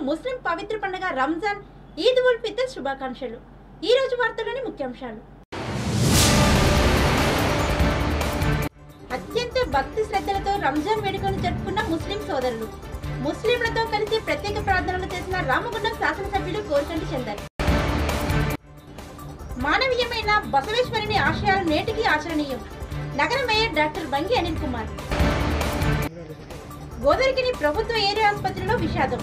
ముస్లిం పవిత్ర పండుగ రంజాన్ ఈద్ ఉల్ ఫితర్ శుభాకాంక్షలు ఈ రోజు వార్తలోని ముఖ్యాంశాలు అత్యంత భక్తి శ్రద్ధలతో రంజాన్ వేడుకను జరుపుకున్న ముస్లిం సోదరులు ముస్లింలతో కలిసి ప్రత్యేక ప్రార్థనలు చేసిన రామగుండం శాసనసభ్యులు కోరికంటి చందర్ మానవీయమైన బసవేశ్వరుని ఆశయాలు నేటికి ఆచరణీయం నగర మేయర్ డాక్టర్ బంగి అనిల్ కుమార్ గోదరికిని ప్రభుత్వ ఏరియా ఆసుపత్రిలో విషాదం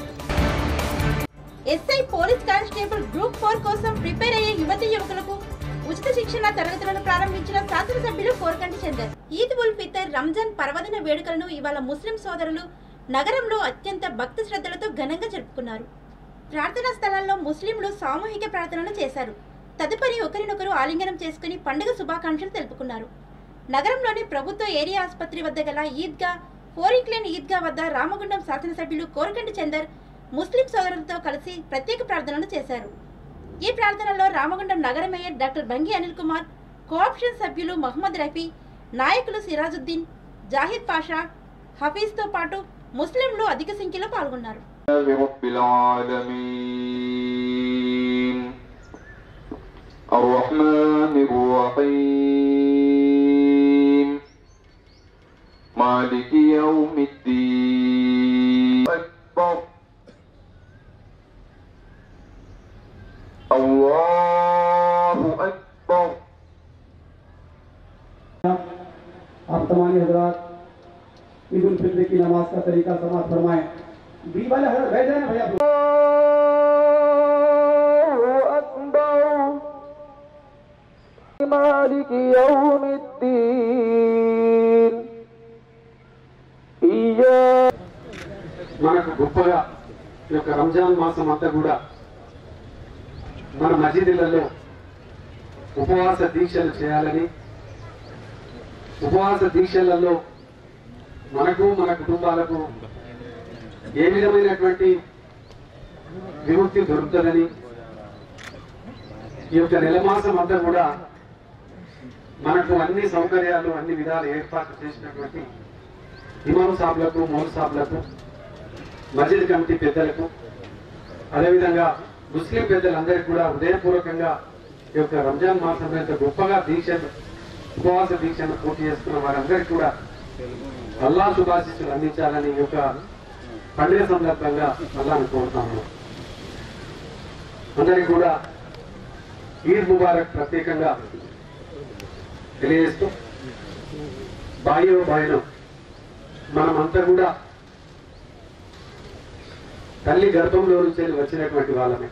SI police constable group four కోసం ప్రిపేర్ అయ్యే యువతి యువకులకు ఉచిత శిక్షణ తరగతులను ప్రారంభించిన శాసనసభ్యులు కోరకంటి చందర్ ఈద్ ఉల్ ఫితర్ రంజాన్ పర్వదిన వేడుకలను ఇవాళ ముస్లిం సోదరులు నగరంలో అత్యంత భక్తి శ్రద్ధలతో ఘనంగా జరుపుకున్నారు ప్రార్థనా స్థలాల్లో ముస్లింలు సామూహిక ప్రార్థనలు చేశారు తదుపరి ఒకరినొకరు ఆలింగనం చేసుకుని పండుగ శుభాకాంక్షలు తెలుపుకున్నారు నగరంలోని ప్రభుత్వ ఏరియా ఆసుపత్రి వద్ద గల ఈద్గా ఫోరింక్లేన్ ఈద్గా వద్ద రామగుండం శాసనసభ్యులు కోరకంటి చందర్ ముస్లిం సోదరులతో కలిసి ప్రత్యేక ప్రార్థనలు చేశారు ఈ ప్రార్థనలో రామగుండం నగర mayor doctor Bangi Anil Kumar cooption సభ్యులు మహమ్మద్ రఫీ నాయకులు సిరాజుద్దీన్ జాహిద్ పాషా హఫీజ్తో పాటు ముస్లింలు అధిక సంఖ్యలో పాల్గొన్నారు رب العالمين الرحمن الرحيم مالك يوم الدين أكبر الله أكبر आप तमाम हजरात ईद उल फित्र की नमाज का तरीका समाज फरमाएं बी वाले हजरत बैठ जाए ना भैया الله أكبر مالك يوم الدين إياك మనకు గొప్పగా ఈ యొక్క రంజాన్ మాసం అంతా కూడా మన మసీదులలో ఉపవాస దీక్షలు చేయాలని ఉపవాస దీక్షలలో మనకు మన కుటుంబాలకు ఏ విధమైనటువంటి విముక్తి దొరుకుతుందని ఈ యొక్క నెల మాసం అంతా కూడా మనకు అన్ని సౌకర్యాలు అన్ని విధాలు ఏర్పాటు చేసినటువంటి ఇమాం సాబ్లకు మౌల్ సాబ్లకు మస్జిద్ కమిటీ పెద్దలకు అదేవిధంగా ముస్లిం పెద్దలందరికీ కూడా హృదయపూర్వకంగా ఈ యొక్క రంజాన్ మాసం యొక్క గొప్పగా దీక్షను ఉపవాస దీక్షను పూర్తి చేసుకున్న వారందరికీ కూడా అల్లా శుభాశిస్సులు అందించాలని ఈ యొక్క పండుగ సందర్భంగా అల్లాని కోరుతాము అందరికీ కూడా ఈద్ ముబారక్ ప్రత్యేకంగా తెలియజేస్తూ బాయో బాయనం మనమంతా కూడా తల్లి గర్భంలో నుంచి వచ్చినటువంటి వాళ్ళమే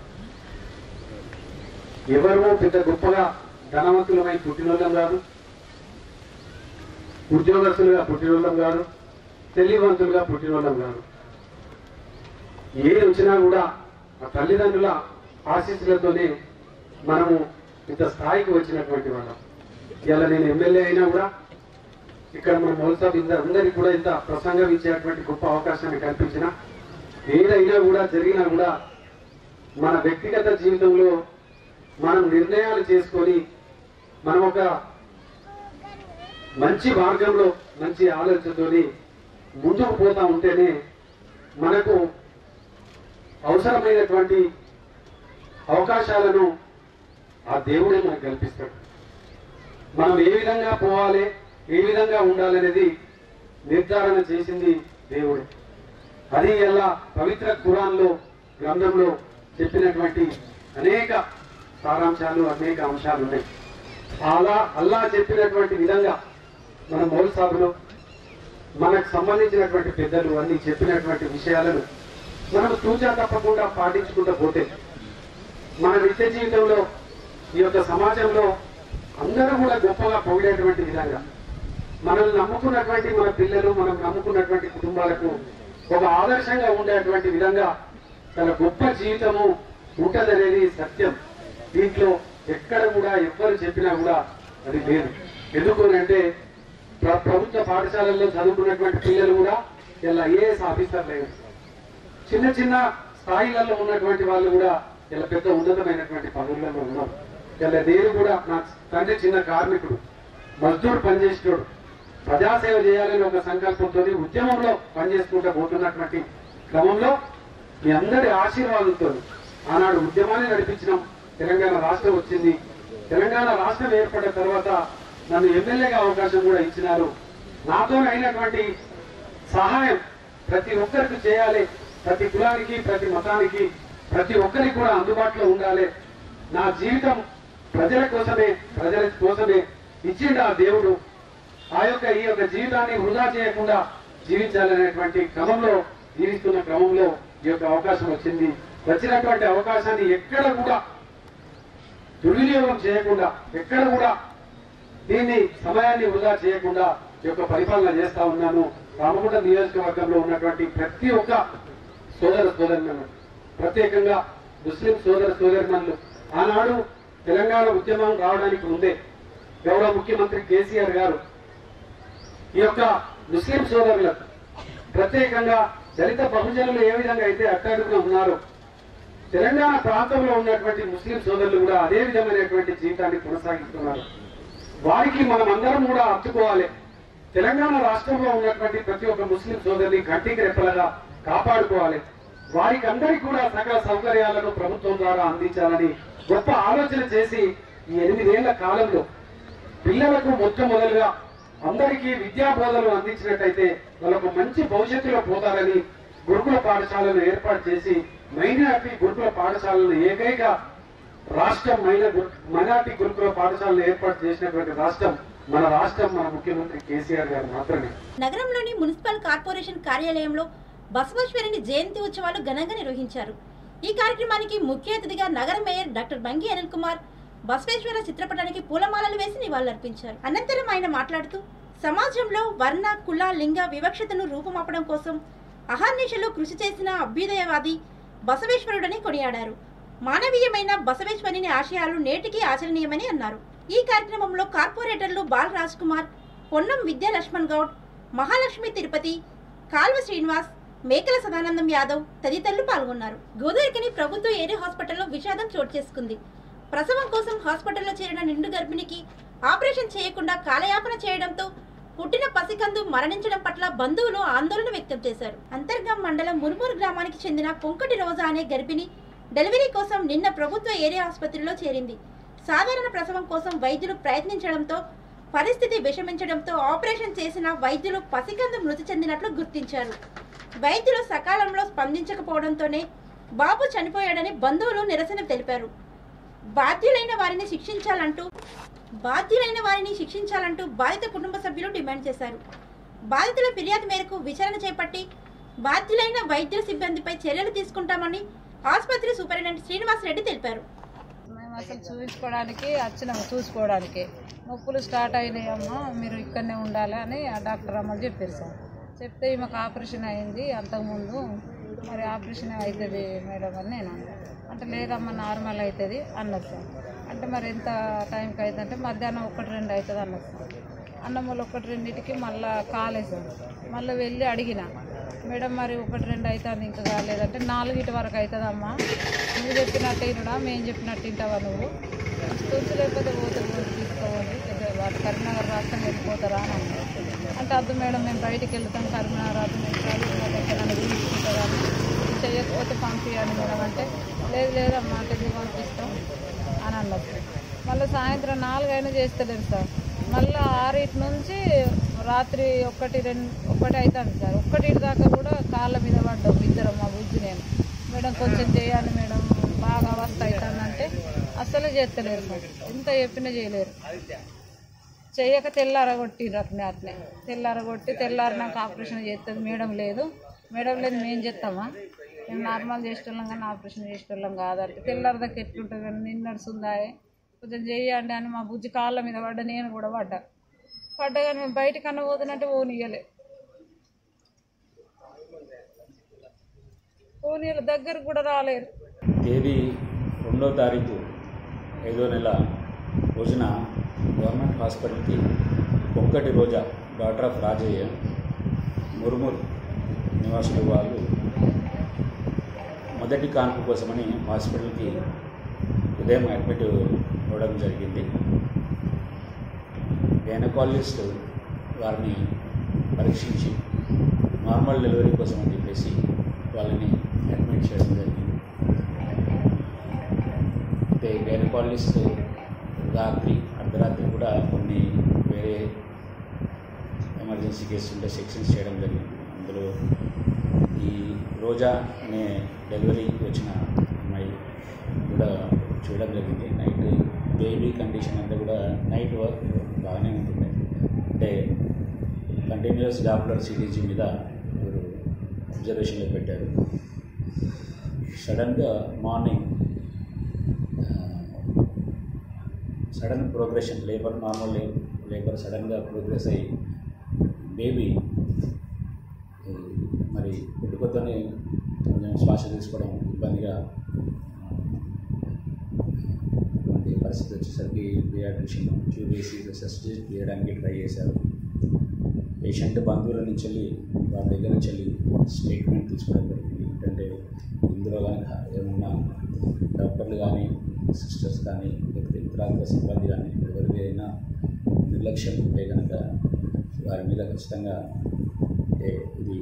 ఎవరో పెద్ద గొప్పగా ధనవంతులమై పుట్టినోళ్ళం కాదు ఉద్యోగస్తులుగా పుట్టినోళ్ళం కాదు తెలివివంతులుగా పుట్టినోళ్ళం కాదు ఏది వచ్చినా కూడా ఆ తల్లిదండ్రుల ఆశీస్సులతోనే మనము ఇంత స్థాయికి వచ్చినటువంటి వాళ్ళం ఇలా నేను ఎమ్మెల్యే అయినా కూడా ఇక్కడ మన మౌల్సాబ్ ఇంత అందరికి కూడా ఇంత ప్రసంగం ఇచ్చేటువంటి గొప్ప అవకాశాన్ని కల్పించిన ఏదైనా కూడా జరిగినా కూడా మన వ్యక్తిగత జీవితంలో మనం నిర్ణయాలు చేసుకొని మనం ఒక మంచి మార్గంలో మంచి ఆలోచనతోని ముందుకు పోతా ఉంటేనే మనకు అవసరమైనటువంటి అవకాశాలను ఆ దేవుడే మనకు కల్పిస్తాడు మనం ఏ విధంగా పోవాలి ఏ విధంగా ఉండాలనేది నిర్ధారణ చేసింది దేవుడే అది ఎలా పవిత్ర ఖురాన్లో గ్రంథంలో చెప్పినటువంటి అనేక సారాంశాలు అనేక అంశాలు ఉన్నాయి అలా అల్లా చెప్పినటువంటి విధంగా మన మౌల్ సాబులు మనకు సంబంధించినటువంటి పెద్దలు అన్ని చెప్పినటువంటి విషయాలను మనం తూచా తప్పకుండా పాటించుకుంటూ పోతే మన నిత్య జీవితంలో ఈ యొక్క సమాజంలో అందరూ కూడా గొప్పగా పొగిడేటువంటి విధంగా మనల్ని నమ్ముకున్నటువంటి మన పిల్లలు మనం నమ్ముకున్నటువంటి కుటుంబాలకు ఒక ఆదర్శంగా ఉండేటువంటి విధంగా చాలా గొప్ప జీవితము ఉంటదనేది సత్యం దీంట్లో ఎక్కడ కూడా ఎవ్వరు చెప్పినా కూడా అది లేదు ఎందుకు అని అంటే ప్ర- ప్రభుత్వ పాఠశాలల్లో చదువుకున్నటువంటి పిల్లలు కూడా ఇలా ఐఏఎస్ ఆఫీసర్లు అయ్యారు చిన్న చిన్న స్థాయిలలో ఉన్నటువంటి వాళ్ళు కూడా ఇలా పెద్ద ఉన్నతమైనటువంటి పదవులలో ఉన్నారు ఇలా నేను కూడా నా తండ్రి చిన్న కార్మికుడు మజ్దూర్ పనిచేసేటోడు ప్రజాసేవ చేయాలని ఒక సంకల్పంతో ఉద్యమంలో పనిచేసుకుంటూ పోతున్నటువంటి క్రమంలో మీ అందరి ఆశీర్వాదంతో ఆనాడు ఉద్యమాన్ని నడిపించినాం తెలంగాణ రాష్ట్రం వచ్చింది తెలంగాణ రాష్ట్రం ఏర్పడిన తర్వాత నన్ను ఎమ్మెల్యేగా అవకాశం కూడా ఇచ్చినారు నాతో అయినటువంటి సహాయం ప్రతి ఒక్కరికి చేయాలి ప్రతి కులానికి ప్రతి మతానికి ప్రతి ఒక్కరికి కూడా అందుబాటులో ఉండాలి నా జీవితం ప్రజల కోసమే ప్రజల కోసమే ఇచ్చిండు ఆ దేవుడు ఆ యొక్క ఈ యొక్క జీవితాన్ని వృధా చేయకుండా జీవించాలనేటువంటి క్రమంలో జీవిస్తున్న క్రమంలో ఈ యొక్క అవకాశం వచ్చింది వచ్చినటువంటి అవకాశాన్ని ఎక్కడ కూడా దుర్వినియోగం చేయకుండా ఎక్కడ కూడా దీన్ని సమయాన్ని వృధా చేయకుండా ఈ యొక్క పరిపాలన చేస్తా ఉన్నాను రామగుండ నియోజకవర్గంలో ఉన్నటువంటి ప్రతి ఒక్క సోదర సోదరులను ప్రత్యేకంగా ముస్లిం సోదర సోదరుమణులు ఆనాడు తెలంగాణ ఉద్యమం రావడానికి ముందే గౌరవ ముఖ్యమంత్రి కేసీఆర్ గారు ఈ యొక్క ముస్లిం సోదరులకు ప్రత్యేకంగా దళిత బహుజనులు ఏ విధంగా అయితే అట్టడుగున ఉన్నారో తెలంగాణ ప్రాంతంలో ఉన్నటువంటి ముస్లిం సోదరులు కూడా అదే విధమైనటువంటి జీవితాన్ని కొనసాగిస్తున్నారు వారికి మనం అందరం కూడా అత్తుకోవాలి తెలంగాణ రాష్ట్రంలో ఉన్నటువంటి ప్రతి ఒక్క ముస్లిం సోదరిని కంటికి రెప్పలుగా కాపాడుకోవాలి వారికి అందరికీ కూడా సకల సౌకర్యాలను ప్రభుత్వం ద్వారా అందించాలని గొప్ప ఆలోచన చేసి ఈ ఎనిమిదేళ్ల కాలంలో పిల్లలకు మొట్టమొదలుగా అందరికీ విద్యా బోధనలు అందించినట్టయితే వాళ్ళకు మంచి భవిష్యత్తులో పోతారని గురుకుల పాఠశాలను ఏర్పాటు చేసి మైనార్టీ గురుకుల పాఠశాలను ఏకైక రాష్ట్రం మైన మైనార్టీ గురుకుల పాఠశాలను ఏర్పాటు చేసినటువంటి రాష్ట్రం మన రాష్ట్రం మన ముఖ్యమంత్రి కేసీఆర్ గారు మాత్రమే నగరంలోని మున్సిపల్ కార్పొరేషన్ కార్యాలయంలో బసవేశ్వరుని జయంతి ఉత్సవాలు ఘనంగా నిర్వహించారు ఈ కార్యక్రమానికి ముఖ్య అతిథిగా నగర మేయర్ డాక్టర్ బంగి అనిల్ కుమార్ బసవేశ్వర చిత్రపటానికి పూలమాలలు వేసి నివాళులర్పించారు అనంతరం ఆయన మాట్లాడుతూ సమాజంలో వర్ణ కుల లింగ వివక్షతను రూపుమాపడం కోసం అహర్నిశలు కృషి చేసిన అభ్యుదయవాది బసవేశ్వరుడని కొనియాడారు మానవీయమైన బసవేశ్వరుని ఆశయాలు నేటికి ఆచరణీయమని అన్నారు ఈ కార్యక్రమంలో కార్పొరేటర్లు బాల్ రాజ్ కుమార్ పొన్నం విద్యా లక్ష్మణ్ గౌడ్ మహాలక్ష్మి తిరుపతి కాల్వ శ్రీనివాస్ మేకల సదానందం యాదవ్ తదితరులు పాల్గొన్నారు గోదావరికని ప్రభుత్వ ఏరియా హాస్పిటల్లో విషాదం చోటు చేసుకుంది ప్రసవం కోసం హాస్పిటల్లో చేరిన నిండు గర్భిణికి ఆపరేషన్ చేయకుండా కాలయాపన చేయడంతో పుట్టిన పసికందు మరణించడం పట్ల బంధువులు ఆందోళన వ్యక్తం చేశారు అంతర్గం మండలం మునుమూరు గ్రామానికి చెందిన పొంకటి రోజా అనే గర్భిణి డెలివరీ కోసం నిన్న ప్రభుత్వ ఏరియా ఆసుపత్రిలో చేరింది సాధారణ ప్రసవం కోసం వైద్యులు ప్రయత్నించడంతో పరిస్థితి విషమించడంతో ఆపరేషన్ చేసిన వైద్యులు పసికందు మృతి చెందినట్లు గుర్తించారు వైద్యులు సకాలంలో స్పందించకపోవడంతోనే బాబు చనిపోయాడని బంధువులు నిరసన తెలిపారు బాధ్యులైన వారిని శిక్షించాలంటూ బాధ్యులైన వారిని శిక్షించాలంటూ బాధిత కుటుంబ సభ్యులు డిమాండ్ చేశారు బాధితుల ఫిర్యాదు మేరకు విచారణ చేపట్టి బాధ్యులైన వైద్యుల సిబ్బందిపై చర్యలు తీసుకుంటామని ఆసుపత్రి సూపరింటెండెంట్ శ్రీనివాస్ రెడ్డి తెలిపారు మేము అసలు చూపించుకోవడానికి వచ్చినాము చూసుకోవడానికి నొప్పులు స్టార్ట్ అయినాయమ్మా మీరు ఇక్కడనే ఉండాలి అని ఆ డాక్టర్ అమ్మలు చెప్పారు సార్ చెప్తే ఈమెకు ఆపరేషన్ అయింది అంతకుముందు మరి ఆపరేషన్ అవుతుంది మేడం అని నేను అన్నా. అంటే లేదమ్మా నార్మల్ అవుతుంది అన్నది సార్ అంటే మరి ఎంత టైంకి అవుతుంది అంటే మధ్యాహ్నం ఒకటి రెండు అవుతుంది అన్నది సార్ అన్నం వల్ల ఒకటి రెండింటికి మళ్ళీ కాలేదు సార్ మళ్ళీ వెళ్ళి అడిగిన మేడం మరి ఒకటి రెండు అవుతుంది ఇంకా కాలేదంటే నాలుగిటి వరకు అవుతుందమ్మా నువ్వు చెప్పినట్టు వినడా మేము చెప్పినట్టు వింటావా నువ్వు తులసి లేకపోతే పోతే పోతే తీసుకోవాలి పెద్ద వాటి కరీంనగర్ రాష్ట్రం వెళ్ళిపోతారా అని అన్నారు అంటే అద్దు మేడం మేము బయటికి వెళ్తాం కరీంనగర్ రాష్ట్రం వెళ్ళాలి ఎక్కడైనా తీసుకుంటారా చేయకపోతే పంపించండి మేడం అంటే లేదు లేదమ్మా అంటే ఎందుకు పంపిస్తాం అని అన్నారు మళ్ళీ సాయంత్రం నాలుగైనా చేస్తలేరు సార్ మళ్ళీ ఆరింటి నుంచి రాత్రి ఒకటి రెండు ఒకటి అవుతుంది సార్ ఒకటి దాకా కూడా కాళ్ళ మీద పడ్డాం ఇద్దరం మా బుజ్జి నేను మేడం కొంచెం చేయాలి మేడం బాగా అవస్థ అవుతుందంటే అస్సలు చేస్తలేరు సార్ ఎంత చెప్పినా చేయలేరు చెయ్యక తెల్లారగొట్టిర్రు అట్నే అట్నే తెల్లారగొట్టి తెల్లారి నాకు ఆపరేషన్ చేస్తుంది మేడం లేదు మేడం లేదు మేము చేస్తామా మేము నార్మల్ చేసేటోళ్ళం కానీ ఆపరేషన్ చేసేటోళ్ళం కాదంటే తెల్లారి దాకా ఎట్లుంటుంది కానీ నిన్న నడుస్తుందా కొంచెం చేయండి అని మా బుజ్జి కాళ్ళ మీద పడ్డా నేను కూడా పడ్డా పడ్డా కానీ మేము బయటకన్నా పోతున్నట్టే పోనీయలే పోనీయలే దగ్గరకు కూడా రాలేరు తేదీ రెండో తారీఖు ఐదో నెల రోజున గవర్నమెంట్ హాస్పిటల్కి ఒక్కటి రోజా డాక్టర్ ఆఫ్ రాజయ్య మురుముర్ నివాసులు వాళ్ళు మొదటి కాన్పు కోసమని హాస్పిటల్కి ఉదయం అడ్మిట్ అవ్వడం జరిగింది గైనకాలజిస్ట్ వారిని పరీక్షించి నార్మల్ డెలివరీ కోసం అని చెప్పేసి వాళ్ళని అడ్మిట్ చేయడం జరిగింది అయితే గైనకాలజిస్ట్ రాత్రి అర్ధరాత్రి కూడా కొన్ని వేరే ఎమర్జెన్సీ కేసు ఉంటే సెక్షన్స్ చేయడం జరిగింది అందులో ఈ రోజా అనే డెలివరీకి వచ్చిన అమ్మాయి కూడా చూడడం జరిగింది నైట్ బేబీ కండిషన్ అంతా కూడా నైట్ వర్క్ బాగానే ఉంటుంది అంటే కంటిన్యూస్ డాప్లర్ సిటీజీ మీద మీరు అబ్జర్వేషన్లో పెట్టారు సడన్గా morning sudden progression labour normal labour సడన్గా ప్రోగ్రెస్ అయ్యి బేబీ మరి పుట్టుకతోనే కొంచెం శ్వాస తీసుకోవడం ఇబ్బందిగా అటువంటి పరిస్థితి వచ్చేసరికి పియాట్రిషియన్ ట్యూబ్ వేసి రెసస్టేట్ చేయడానికి ట్రై చేశారు పేషెంట్ బంధువుల నుంచి వెళ్ళి వాళ్ళ దగ్గర నుంచి వెళ్ళి స్టేట్మెంట్ తీసుకోవడం జరిగింది ఏంటంటే ఇందులో కనుక ఏమన్నా డాక్టర్లు కానీ సిస్టర్స్ కానీ లేకపోతే ఇతరాంత సిబ్బంది కానీ ఎవరికి అయినా నిర్లక్ష్యం ఉంటే కనుక వారి మీద ఖచ్చితంగా అంటే ఇది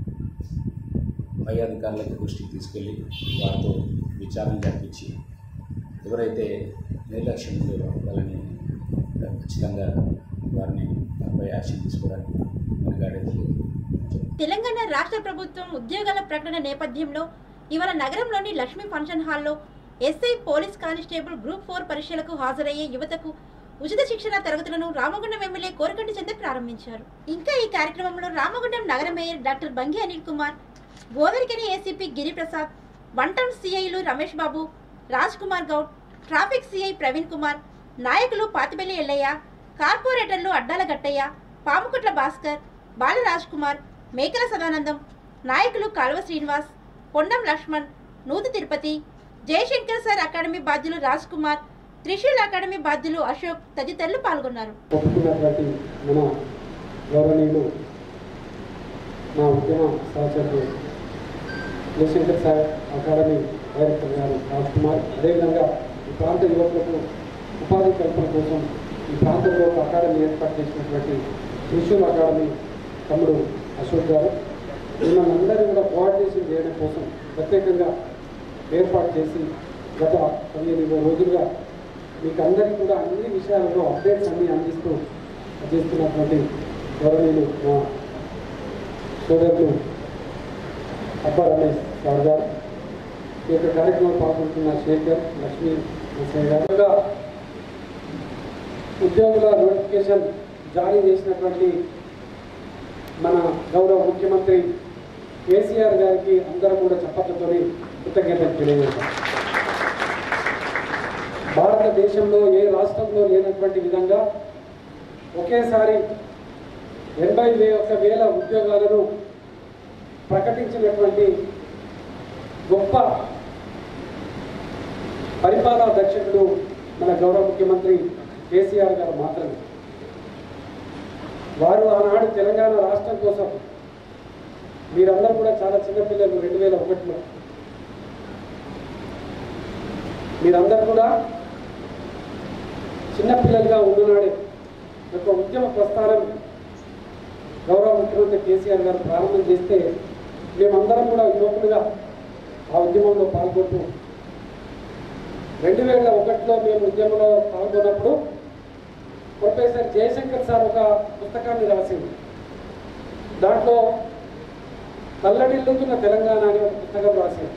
పై అధికారులకు దృష్టికి తీసుకెళ్ళి వారితో విచారణ జరిపించి ఎవరైతే నిర్లక్ష్యం ఉందో వాళ్ళని ఖచ్చితంగా వారిని దానిపై యాక్షన్ తీసుకోవడానికి వెనుకాడేది లేదు తెలంగాణ రాష్ట్ర ప్రభుత్వం ఉద్యోగాల ప్రకటన నేపథ్యంలో ఇవాళ నగరంలోని లక్ష్మీ ఫంక్షన్ హాల్లో SI police constable group four పరీక్షలకు హాజరయ్యే యువతకు ఉచిత శిక్షణ తరగతులను రామగుండం ఎమ్మెల్యే కోరకంటి చంద్ర ప్రారంభించారు ఇంకా ఈ కార్యక్రమంలో రామగుండం నగర మేయర్ డాక్టర్ బంగి అనిల్ కుమార్ గోదరికని ఏసీపీ గిరిప్రసాద్ వన్ టౌన్ సిఐలు రమేష్ బాబు రాజ్ కుమార్ గౌడ్ ట్రాఫిక్ సిఐ ప్రవీణ్ కుమార్ నాయకులు పాతిబెల్లి ఎల్లయ్య కార్పొరేటర్లు అడ్డాల గట్టయ్య పాముకుట్ల భాస్కర్ బాలరాజ్ కుమార్ మేకల సదానందం నాయకులు కాల్వ శ్రీనివాస్ పొన్నం లక్ష్మణ్ నూతి తిరుపతి జయశంకర్ సార్ అకాడమీ బాధ్యులు రాజ్ కుమార్ త్రిశూల్ అకాడమీ బాధ్యులు అశోక్ తదితరులు పాల్గొన్నారు ఒప్పుకున్నటువంటి మన గౌరవనీయులు నా ఉద్యమ సహచరులు జయశంకర్ సార్ అకాడమీ డైరెక్టర్ గారు రాజ్ కుమార్ అదేవిధంగా ఈ ప్రాంత యువకులకు ఉపాధి కల్పన కోసం ఈ ప్రాంతంలో ఒక అకాడమీ ఏర్పాటు చేసినటువంటి త్రిశూల్ అకాడమీ తమ్ముడు అశోక్ గారు మిమ్మల్ని అందరినీ కూడా కోఆర్డినేషన్ చేయడం కోసం ప్రత్యేకంగా ఏర్పాటు చేసి గత పదిహేను ఇరవై రోజులుగా మీకు అందరికీ కూడా అన్ని విషయాలలో అప్డేట్స్ అన్ని అందిస్తూ చేస్తున్నటువంటి గౌరవనీయులు మా సోదరులు అబ్బా రమేష్ సార్ గారు ఈ యొక్క కార్యక్రమం పాల్గొంటున్న శేఖర్ లక్ష్మీ నరసింహ గారు ఇంకా ఉద్యోగుల నోటిఫికేషన్ జారీ చేసినటువంటి మన గౌరవ ముఖ్యమంత్రి కేసీఆర్ గారికి అందరం కూడా చప్పట్లతోని కృతజ్ఞతలు తెలియజేస్తాం భారతదేశంలో ఏ రాష్ట్రంలో లేనటువంటి విధంగా ఒకేసారి ఎనభై వే ఒక్క వేల ఉద్యోగాలను ప్రకటించినటువంటి గొప్ప పరిపాలనా దక్షకుడు మన గౌరవ ముఖ్యమంత్రి కేసీఆర్ గారు మాత్రమే వారు ఆనాడు తెలంగాణ రాష్ట్రం కోసం మీరందరూ కూడా చాలా చిన్నపిల్లలు రెండు వేల ఒకటిలో మీరందరూ కూడా చిన్నపిల్లలుగా ఉన్ననాడే యొక్క ఉద్యమ ప్రస్థానం గౌరవ ముఖ్యమంత్రి కేసీఆర్ గారు ప్రారంభం చేస్తే మేమందరం కూడా యువకులుగా ఆ ఉద్యమంలో పాల్గొంటూ రెండు వేల ఒకటిలో మేము ఉద్యమంలో పాల్గొన్నప్పుడు ప్రొఫెసర్ జయశంకర్ సార్ ఒక పుస్తకాన్ని రాసింది దాంట్లో తల్లడిల్లుతున్న తెలంగాణ అనే ఒక పుస్తకం రాసింది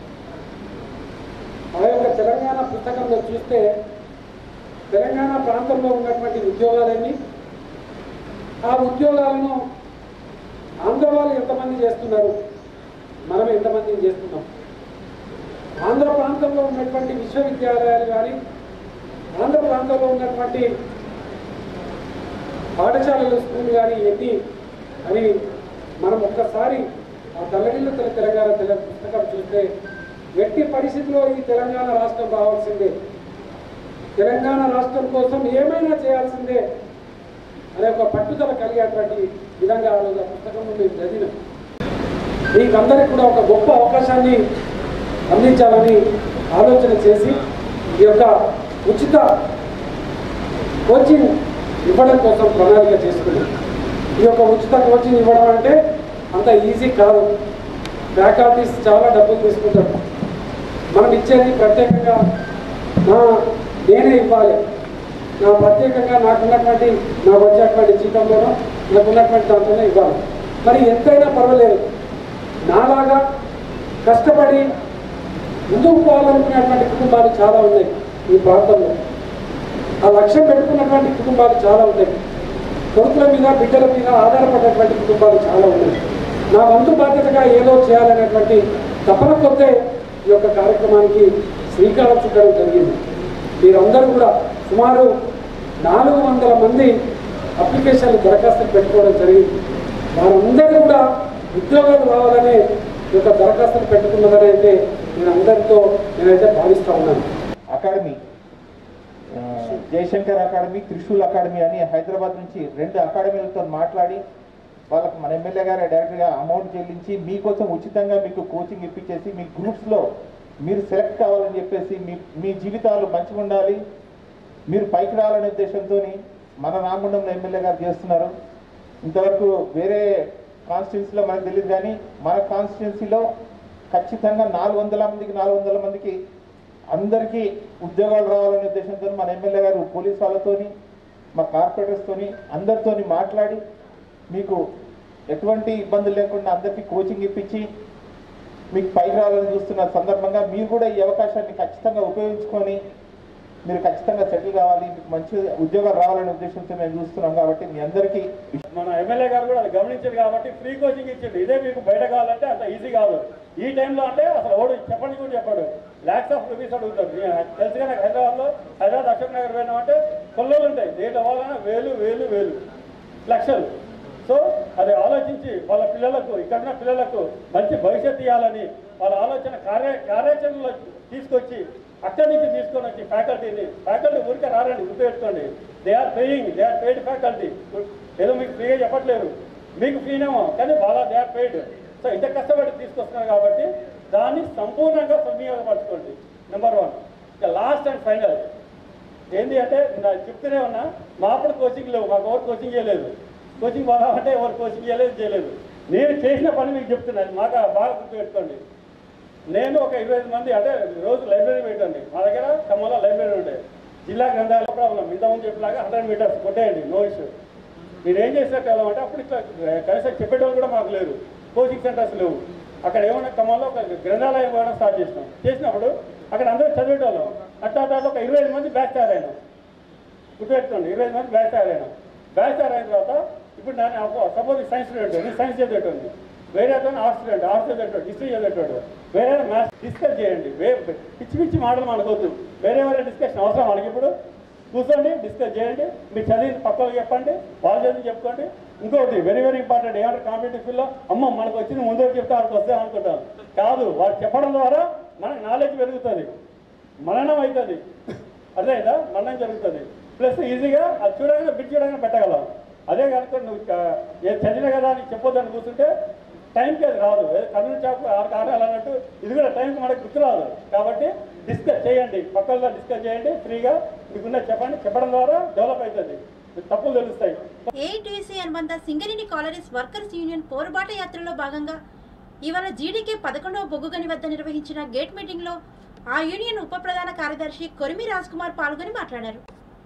ఆ యొక్క తెలంగాణ పుస్తకంలో చూస్తే తెలంగాణ ప్రాంతంలో ఉన్నటువంటి ఉద్యోగాలన్నీ ఆ ఉద్యోగాలను ఆంధ్ర వాళ్ళు ఎంతమంది చేస్తున్నారు మనం ఎంతమంది చేస్తున్నాం ఆంధ్ర ప్రాంతంలో ఉన్నటువంటి విశ్వవిద్యాలయాలు కానీ ఆంధ్ర ప్రాంతంలో ఉన్నటువంటి పాఠశాలలు స్కూల్ కానీ ఎన్ని అని మనం ఒక్కసారి ఆ తల్లడిల్లు తెల తెలంగాణ తెల పుస్తకం చూస్తే ఎట్టి పరిస్థితిలో ఈ తెలంగాణ రాష్ట్రం రావాల్సిందే తెలంగాణ రాష్ట్రం కోసం ఏమైనా చేయాల్సిందే అనే ఒక పట్టుదల కలిగేటువంటి విధంగా ఆ రోజు ఆ పుస్తకంలో మేము చదివినాం మీకందరికి కూడా ఒక గొప్ప అవకాశాన్ని అందించాలని ఆలోచన చేసి ఈ యొక్క ఉచిత కోచింగ్ ఇవ్వడం కోసం ప్రణాళిక చేసుకున్నాం ఈ యొక్క ఉచిత కోచింగ్ ఇవ్వడం అంటే అంత ఈజీ కాదు ఫ్యాకల్టీస్ చాలా డబ్బులు తీసుకుంటారు మనం ఇచ్చేది ప్రత్యేకంగా నా నేనే ఇవ్వాలి నా ప్రత్యేకంగా నాకున్నటువంటి నాకు వచ్చేటువంటి జీతంలోనో నాకున్నటువంటి దాంట్లోనే ఇవ్వాలి మరి ఎంతైనా పర్వాలేదు నాలాగా కష్టపడి ముందుకు పోవాలనుకునేటువంటి కుటుంబాలు చాలా ఉన్నాయి ఈ ప్రాంతంలో ఆ లక్ష్యం పెట్టుకున్నటువంటి కుటుంబాలు చాలా ఉంటాయి కొడుకుల మీద బిడ్డల మీద ఆధారపడినటువంటి కుటుంబాలు చాలా ఉన్నాయి నా వంతు బాధ్యతగా ఏదో చేయాలనేటువంటి తపన కొద్దే ఈ యొక్క కార్యక్రమానికి శ్రీకారం చుట్టడం జరిగింది మీరందరూ కూడా సుమారు నాలుగు వందల మంది అప్లికేషన్లు దరఖాస్తులు పెట్టుకోవడం జరిగింది వారందరూ కూడా ఉద్యోగాలు రావాలనే ఈ యొక్క దరఖాస్తులు పెట్టుకున్నదని అయితే నేను అందరితో నేనైతే భావిస్తా ఉన్నాను అకాడమీ ఆ, జయశంకర్ అకాడమీ త్రిశూల్ అకాడమీ అని హైదరాబాద్ నుంచి రెండు అకాడమీలతో మాట్లాడి వాళ్ళకు మన ఎమ్మెల్యే గారు డైరెక్ట్గా అమౌంట్ చెల్లించి మీకోసం ఉచితంగా మీకు కోచింగ్ ఇప్పించేసి మీ గ్రూప్స్లో మీరు సెలెక్ట్ కావాలని చెప్పేసి మీ మీ జీవితాలు మంచిగా ఉండాలి మీరు పైకి రావాలనే ఉద్దేశంతో మన రామగుండంలో ఎమ్మెల్యే గారు చేస్తున్నారు ఇంతవరకు వేరే కాన్స్టిట్యున్సీలో మనకు తెలియదు కానీ మన కాన్స్టిట్యున్సీలో ఖచ్చితంగా నాలుగు వందల మందికి నాలుగు వందల మందికి అందరికీ ఉద్యోగాలు రావాలనే ఉద్దేశంతో మన ఎమ్మెల్యే గారు పోలీస్ వాళ్ళతోని మా కార్పొరేటర్స్తోని అందరితోని మాట్లాడి మీకు ఎటువంటి ఇబ్బందులు లేకుండా అందరికీ కోచింగ్ ఇప్పించి మీకు పైకి రావాలని చూస్తున్న సందర్భంగా మీరు కూడా ఈ అవకాశాన్ని ఖచ్చితంగా ఉపయోగించుకొని మీరు ఖచ్చితంగా సెటిల్ కావాలి మీకు మంచి ఉద్యోగాలు రావాలనే ఉద్దేశంతో మేము చూస్తున్నాం కాబట్టి మీ అందరికీ మన ఎమ్మెల్యే గారు కూడా అది గమనించారు కాబట్టి ఫ్రీ కోచింగ్ ఇచ్చిండు ఇదే మీకు బయట కావాలంటే అంత ఈజీ కాదు ఈ టైంలో అంటే అసలు ఓడు చెప్పండి కూడా చెప్పాడు ల్యాక్స్ ఆఫ్ రూపీస్ అడుగుతాడు ఈ- తెలుసుగా నాకు హైదరాబాద్లో హైదరాబాద్ అశోక్ నగర్ పోయినామంటే కొల్లలు ఉంటాయి దేంట్లో పోవాలన్నా వేలు వేలు వేలు లక్షలు సో అది ఆలోచించి వాళ్ళ పిల్లలకు ఇక్కడున్న పిల్లలకు మంచి భవిష్యత్తు ఇవ్వాలని వాళ్ళ ఆలోచన కార్య కార్యాచరణలో తీసుకొచ్చి అక్కడి నుంచి తీసుకొని వచ్చి ఫ్యాకల్టీని ఫ్యాకల్టీ ఊరికే రారండి గుర్తుపెట్టుకోండి they are paying they are paid faculty ఏదో మీకు ఫ్రీగా చెప్పట్లేదు మీకు ఫ్రీనేమో కానీ వాళ్ళ దే ఆర్ పెయిడ్ సో ఇంత కష్టపడి తీసుకొస్తున్నారు కాబట్టి దాన్ని సంపూర్ణంగా సద్వినియోగపరచుకోండి నెంబర్ వన్ ఇక లాస్ట్ అండ్ ఫైనల్ ఏంటి అంటే నేను చెప్తూనే ఉన్నా మా అప్పుడు కోచింగ్ లేవు మాకు ఎవరు కోచింగ్ చేయలేదు కోచింగ్ పోదామంటే ఎవరు కోచింగ్ చేయలేదు చేయలేదు నేను చేసిన పని మీకు చెప్తున్నాను మాకు బాగా గుర్తుపెట్టుకోండి నేను ఒక ఇరవై ఐదు మంది అంటే రోజు లైబ్రరీ పెట్టండి మా దగ్గర ఖమ్మంలో లైబ్రరీ ఉంటాయి జిల్లా గ్రంథాలయ ప్రాబ్లం ఇంతకుముందు చెప్పినాక హండ్రెడ్ మీటర్స్ కొట్టేయండి నో ఇష్యూ మీరు ఏం చేసినట్టు అంటే అప్పుడు ఇట్లా కనీసం చెప్పేటోళ్ళు కూడా మాకు లేరు కోచింగ్ సెంటర్స్ లేవు అక్కడ ఏమన్నా ఖమ్మంలో ఒక గ్రంథాలయం పోవడం స్టార్ట్ చేసినాం చేసినప్పుడు అక్కడ అందరూ చదివేటోళ్ళం అట్లా అట్లా ఒక ఇరవై ఐదు మంది బ్యాచ్ తయారైనాం గుర్తుపెట్టుకోండి ఇరవై ఐదు మంది బ్యాచ్ తయారైనాం బ్యాచ్ తయారైన తర్వాత ఇప్పుడు నేను సపోజ్ సైన్స్ స్టూడెంట్ నేను సైన్స్ చదివేటోండి వేరే అతను ఆర్ట్స్ స్టూడెంట్ ఆర్ట్స్ చదివేటోడు హిస్టరీ చదివేటోడు వేరే మ్యాథ్స్ డిస్కస్ చేయండి వే పిచ్చి పిచ్చి మాటలు మనకొద్దు వేరే వేరే డిస్కషన్ అవసరం మనకి ఇప్పుడు కూర్చోండి డిస్కస్ చేయండి మీరు చదివింది పక్కలకు చెప్పండి వాళ్ళు చదివి చెప్పుకోండి ఇంకొకటి వెరీ వెరీ ఇంపార్టెంట్ ఏమంటే కాంపిటేటివ్ ఫీల్డ్లో అమ్మ మనకు వచ్చింది ముందు చెప్తే వాళ్ళకి వస్తే అనుకుంటాం కాదు వాళ్ళు చెప్పడం ద్వారా మనకు నాలెడ్జ్ పెరుగుతుంది మననం అవుతుంది అర్థమైందా మననం జరుగుతుంది ప్లస్ ఈజీగా అది చూడగానే బిట్ చూడగానే పెట్టగలం అదే కనుక నువ్వు క- ఏ చదివిన కదా అని చెప్పొద్దని కూర్చుంటే టైంకి అది రాదు ఏదో కన్ను చాపు ఆరు ఆడాలి అన్నట్టు ఇది కూడా టైంకి మనకు గుర్తు రాదు కాబట్టి డిస్కస్ చేయండి పక్కల్లో డిస్కస్ చేయండి ఫ్రీగా మీకున్న చెప్పండి చెప్పడం ద్వారా డెవలప్ అవుతుంది మీకు తప్పులు తెలుస్తాయి ఏఐటీసీ అనుబంధ సింగరేణి కాలరీస్ వర్కర్స్ యూనియన్ పోరుబాట యాత్రలో భాగంగా ఇవాళ జీడీకే పదకొండవ బొగ్గుగని వద్ద నిర్వహించిన గేట్ మీటింగ్లో ఆ యూనియన్ ఉప ప్రధాన కార్యదర్శి కొరిమి రాజ్ కుమార్ పాల్గొని మాట్లాడారు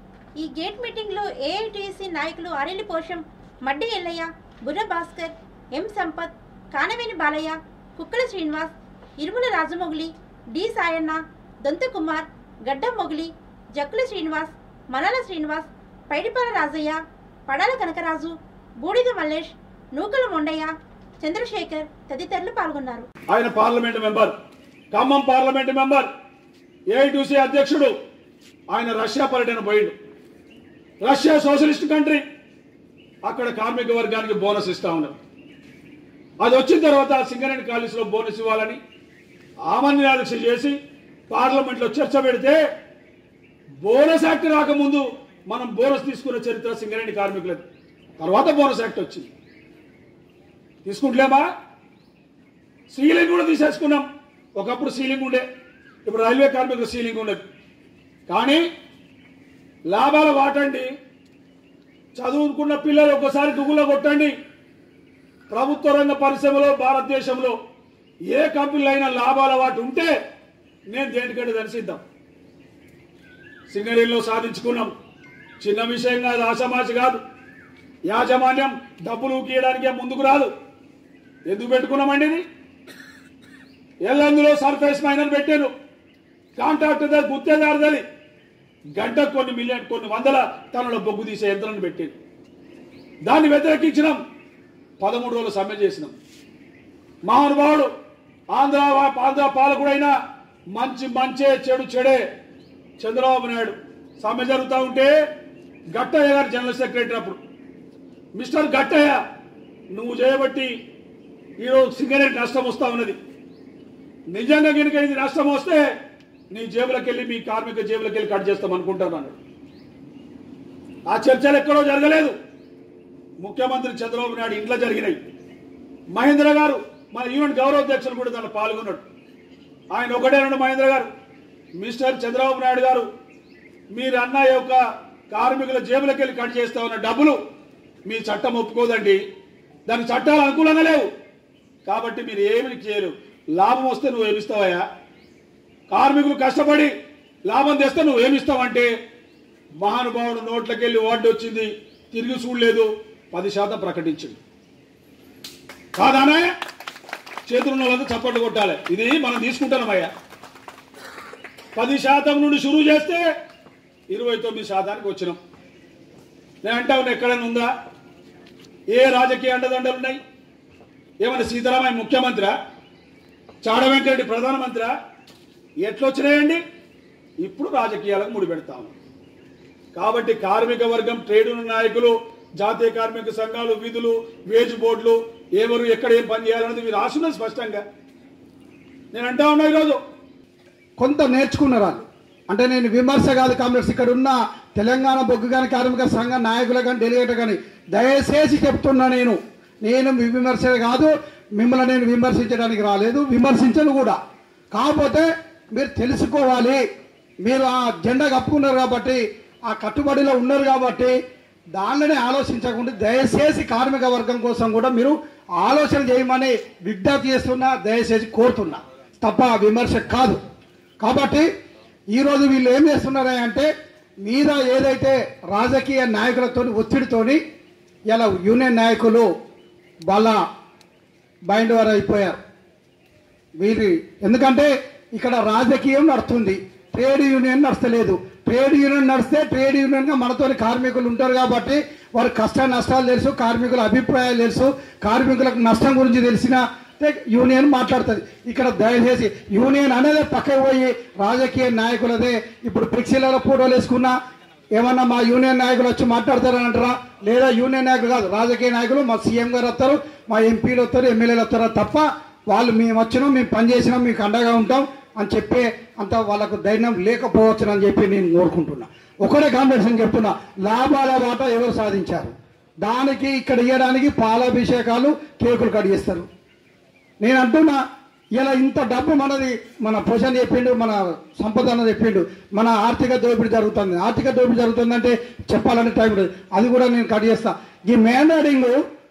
ఈ గేట్ మీటింగ్లో ఏఐటీసీ నాయకులు అరెల్లి పోషం మడ్డి ఎల్లయ్య బుర్ర భాస్కర్ ఎం సంపత్ కానవేని బాలయ్య కుక్కల శ్రీనివాస్ ఇరుముల రాజమొగిలి డి సాయన్న దొంత కుమార్ గడ్డ మొగిలి జక్కుల శ్రీనివాస్ మనాల శ్రీనివాస్ పైడిపాల రాజయ్య పడాల కనకరాజు బూడిద మల్లేష్ నూకల మొండయ్య చంద్రశేఖర్ తదితరులు పాల్గొన్నారు ఆయన parliament member Khammam parliament member AITC అధ్యక్షుడు ఆయన రష్యా పర్యటన పోయిండు రష్యా సోషలిస్ట్ కంట్రీ అక్కడ కార్మిక వర్గానికి బోనస్ ఇస్తా ఉన్నారు అది వచ్చిన తర్వాత సింగరేణి కాలేజీలో బోనస్ ఇవ్వాలని ఆమన్యాదీక్ష చేసి పార్లమెంట్లో చర్చ పెడితే బోనస్ యాక్ట్ రాకముందు మనం బోనస్ తీసుకున్న చరిత్ర సింగరేణి కార్మికులది తర్వాత బోనస్ యాక్ట్ వచ్చింది తీసుకుంటలేమా సీలింగ్ కూడా తీసేసుకున్నాం ఒకప్పుడు సీలింగ్ ఉండే ఇప్పుడు రైల్వే కార్మికులు సీలింగ్ ఉండదు కానీ లాభాలు వాటండి చదువుకున్న పిల్లలు ఒకసారి దుగులో కొట్టండి ప్రభుత్వ రంగ పరిశ్రమలో భారతదేశంలో ఏ కంపెనీలో అయినా లాభాల వాటి ఉంటే నేను దేనికంటే దర్శిద్దాం సింగరేణిలో సాధించుకున్నాం చిన్న విషయం కాదు ఆషమాషి కాదు యాజమాన్యం డబ్బులు ఊకియడానికే ముందుకు రాదు ఎందుకు పెట్టుకున్నామండి ఇది ఎల్లందులో సర్ఫేస్ మైనర్ పెట్టాను కాంట్రాక్టర్ గుత్తేదారుదని గంట కొన్ని మిలియన్ కొన్ని వందల టన్నుల బొగ్గు తీసే యంత్రాన్ని పెట్టాను దాన్ని వ్యతిరేకించినాం పదమూడు రోజులు సమ్మె చేసినాం మహానుభావుడు ఆంధ్ర ఆంధ్ర పాలకుడైన మంచి మంచే చెడు చెడే చంద్రబాబు నాయుడు సమ్మె జరుగుతూ ఉంటే గట్టయ్య గారు జనరల్ సెక్రటరీ అప్పుడు మిస్టర్ గట్టయ్య నువ్వు చేయబట్టి ఈరోజు సింగరేట్ నష్టం వస్తా ఉన్నది నిజంగా కనుక ఇది నష్టం వస్తే నీ జేబులకు వెళ్ళి మీ కార్మిక జేబులకు వెళ్ళి కట్ చేస్తాం అనుకుంటున్నాను ఆ చర్చలు ఎక్కడో జరగలేదు ముఖ్యమంత్రి చంద్రబాబు నాయుడు ఇంట్లో జరిగినాయి మహేంద్ర గారు మన యూనియన్ గౌరవాధ్యక్షులు కూడా దాంట్లో పాల్గొన్నాడు ఆయన ఒకటే రెండు మహేంద్ర గారు మిస్టర్ చంద్రబాబు నాయుడు గారు మీరు అన్న యొక్క కార్మికుల జేబులకు వెళ్ళి కట్ చేస్తా ఉన్న డబ్బులు మీ చట్టం ఒప్పుకోదండి దాని చట్టాలు అనుకూలంగా లేవు కాబట్టి మీరు ఏమి చేయరు లాభం వస్తే నువ్వు ఏమిస్తావయ్యా కార్మికులు కష్టపడి లాభం తెస్తే నువ్వు ఏమిస్తావంటే మహానుభావుడు నోట్లకెళ్ళి వార్డు వచ్చింది తిరిగి చూడలేదు పది శాతం ప్రకటించింది కాదానా చేతులు వాళ్ళంతా చప్పట్లు కొట్టాలి ఇది మనం తీసుకుంటున్నామయ్యా పది శాతం నుండి షురూ చేస్తే ఇరవై తొమ్మిది శాతానికి వచ్చినాం నేను అంటా ఉన్నా ఎక్కడైనా ఉందా ఏ రాజకీయ అండదండలు ఉన్నాయి ఏమన్నా సీతారామయ్య ముఖ్యమంత్రి చాడ వెంకరెడ్డి ప్రధానమంత్రి ఎట్లొచ్చినాయండి ఇప్పుడు రాజకీయాలకు ముడి పెడతాము కాబట్టి కార్మిక వర్గం ట్రేడ్ యూనియన్ నాయకులు జాతీయ కార్మిక సంఘాలు విధులు వేజ్ బోర్డులు ఎవరు ఎక్కడ ఏం పని చేయాలన్నది మీరు రాసున్నారు స్పష్టంగా నేను అంటా ఉన్నా ఈరోజు కొంత నేర్చుకున్నారు వాళ్ళు అంటే నేను విమర్శ కాదు కాంగ్రెస్ ఇక్కడ ఉన్న తెలంగాణ బొగ్గు కానీ కార్మిక సంఘ నాయకులు కానీ డెలిగేట్ కానీ దయచేసి చెప్తున్నా నేను నేను మీ విమర్శ కాదు మిమ్మల్ని నేను విమర్శించడానికి రాలేదు విమర్శించను కూడా కాకపోతే మీరు తెలుసుకోవాలి మీరు ఆ జెండా కప్పుకున్నారు కాబట్టి ఆ కట్టుబడిలో ఉన్నారు కాబట్టి దానిలోనే ఆలోచించకుండా దయచేసి కార్మిక వర్గం కోసం కూడా మీరు ఆలోచన చేయమని విజ్ఞప్తి చేస్తున్నా దయచేసి కోరుతున్నా తప్ప విమర్శ కాదు కాబట్టి ఈరోజు వీళ్ళు ఏం చేస్తున్నారా అంటే మీద ఏదైతే రాజకీయ నాయకులతో ఒత్తిడితోని ఇలా యూనియన్ నాయకులు వాళ్ళ బైండ్ వారు అయిపోయారు వీరి ఎందుకంటే ఇక్కడ రాజకీయం నడుస్తుంది ట్రేడ్ యూనియన్ నడుస్తలేదు ట్రేడ్ యూనియన్ నడిస్తే ట్రేడ్ యూనియన్ గా మనతో కార్మికులు ఉంటారు కాబట్టి వారి కష్ట నష్టాలు తెలుసు కార్మికుల అభిప్రాయాలు తెలుసు కార్మికులకు నష్టం గురించి తెలిసిన యూనియన్ మాట్లాడుతుంది ఇక్కడ దయచేసి యూనియన్ అనేది పక్కకు పోయి రాజకీయ నాయకులదే ఇప్పుడు ఫ్లెక్సీలలో ఫోటోలు వేసుకున్నా ఏమన్నా మా యూనియన్ నాయకులు వచ్చి మాట్లాడతారని అంటారా లేదా యూనియన్ నాయకులు కాదు రాజకీయ నాయకులు మా సీఎం గారు వస్తారు మా ఎంపీలు వస్తారు ఎమ్మెల్యేలు వస్తారా తప్ప వాళ్ళు మేము వచ్చినాం మేము పని చేసినాం మీకు అండగా ఉంటాం అని చెప్పే అంత వాళ్ళకు ధైర్యం లేకపోవచ్చు అని చెప్పి నేను కోరుకుంటున్నా ఒకటే కాంపిటీషన్ చెప్తున్నా లాభాల వాట ఎవరు సాధించారు దానికి ఇక్కడ ఇవ్వడానికి పాలాభిషేకాలు కేకులు కడిగిస్తారు నేను అంటున్నా ఇలా ఇంత డబ్బు మనది మన పొజిషన్ చెప్పిండు మన సంపద అన్నది చెప్పిండు మన ఆర్థిక దోపిడీ జరుగుతుంది ఆర్థిక దోపిడీ జరుగుతుందంటే చెప్పాలంటే టైం లేదు అది కూడా నేను కట్ చేస్తా ఈ మేనేడింగ్